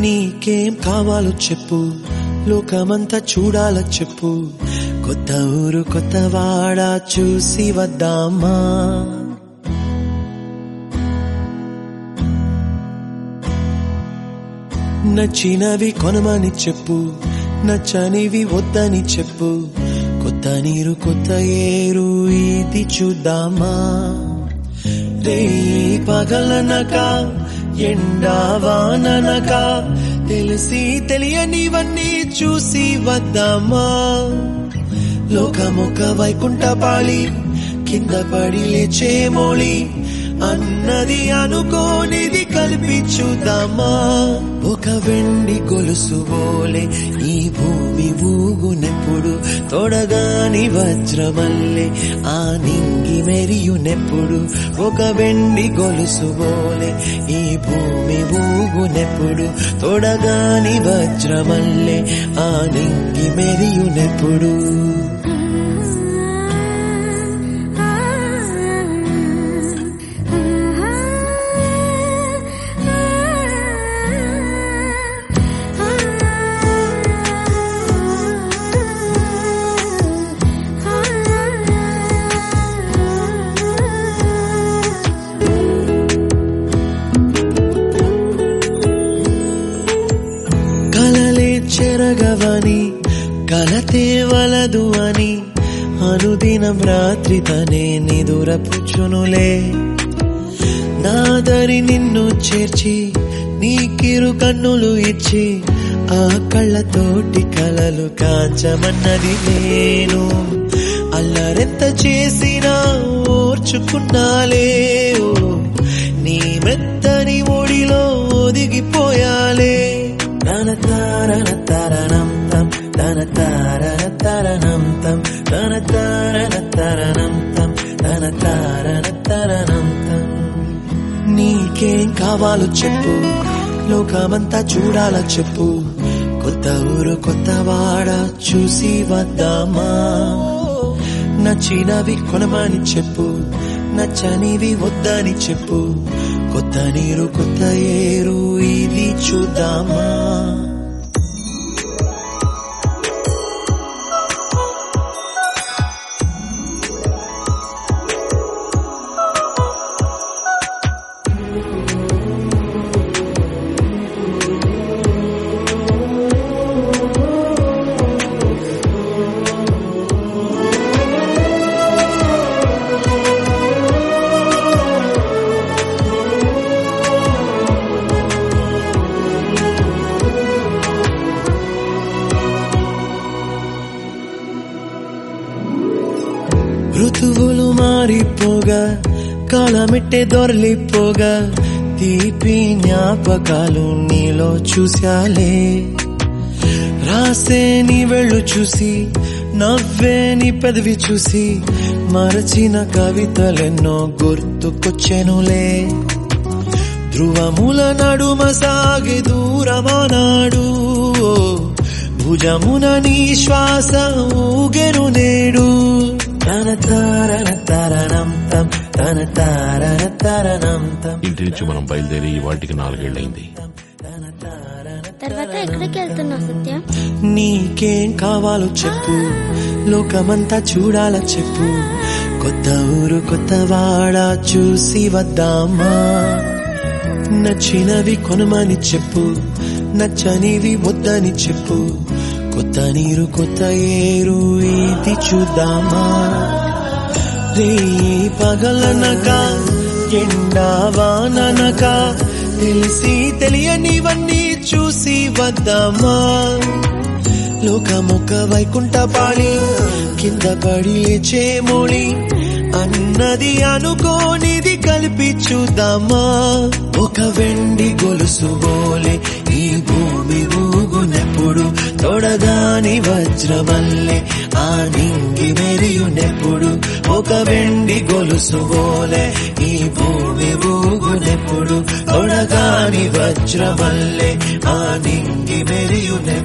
నీకేం కావాలో చెప్పు లోకమంతా చూడాల చెప్పు కొత్త ఊరు కొత్త వాడ చూసి వద్దామా నచ్చినవి కొనమని చెప్పు నచ్చనివి వద్దని చెప్పు కొత్త నీరు కొత్త ఏరు ఇది చూద్దామా రే పగలనక ఎండా వాననక తెలిసి తెలియనివన్నీ చూసి వద్దామా లోకమొక వైకుంఠ పాళి కింద పడి లేచే మోళి అన్నది అనుకోనిది కల్పించుదామా ఒక వెండి గొలుసు బోలే ఈ భూమి ఊగునెప్పుడు తొడగాని వజ్రమల్లే ఆ నింగి మెరియునెప్పుడు ఒక వెండి గొలుసు బోలే ఈ భూమి ఊగునెప్పుడు తొడగాని వజ్రమల్లే ఆ నింగి మెరియునెప్పుడు కలలే చెరగవని కలతే వలదు అని అనుదినం రాత్రి తనే నిదురపుచ్చునులే నాదరి నిన్ను చేర్చి నీకిరు కన్నులు ఇచ్చి ఆ కళ్ళతోటి కలలు కాంచమన్నది నేను అల్లరెంత చేసినా ఓర్చుకున్నాలే ఓ నీ మెత్తని ఒడిలో ఒదిగిపోయాలే తన తారన తరణం తం తన తారన తరణం తం తన తారన తరణం తం తన తారన తరణం తం నీకేం కావాలో చెప్పు లోకమంతా చూడాల చెప్పు కొత్త ఊరు కొత్త వాడ చూసి వద్దామా నచ్చినవి కొనమని చెప్పు నచ్చనివి వద్దని చెప్పు కొత్త నీరు కొత్త ఏరు ఇది చూద్దామా ఋతువులు మారిపోగా కాలమెట్టే దొరలిపోగా తీపి జ్ఞాపకాలు నీలో చూశాలే రాసే నీ వెళ్ళు చూసి నవ్వే నీ పెదవి చూసి మరచిన కవితలెన్నో గుర్తుకొచ్చెనులే ధ్రువముల నడుమ సాగి దూరమానాడు ఓ, భుజమున నీ శ్వాస ఊగెను నేడు తన తారన తరణం తం తన తారన తరణం తం ఇంటి నుంచి మనం బయలుదేరి వాటికి నాలుగేళ్లైంది తర్వాత ఎక్కడికి వెళ్తున్నావు సత్య నీకేం కావాలో చెప్పు లోకమంతా చూడాల చెప్పు కొత్త ఊరు కొత్త వాడ చూసి వద్దామా నచ్చినవి కొనమని చెప్పు నచ్చనివి వద్దని చెప్పు కొత్త నీరు కొత్త ఏరు ఇది చూద్దామా రే పగలనక ఎండా వాననక తెలిసి తెలియనివన్నీ చూసి వద్దామా లోకమొక వైకుంఠ పాళి కింద పడి లేచే మోళి అన్నది అనుకోనిది కలిపి చూద్దామా ఒక వెండి గొలుసు బోలే ఈ భూమి ఊగునెప్పుడు తొడగాని వజ్రమల్లే ఆ నింగి మెరియునెప్పుడు ఒక వెండి గొలుసు బోలే ఈ భూమి ఊగునెప్పుడు తొడగాని వజ్రమల్లే ఆ నింగి మెరియునెప్పుడు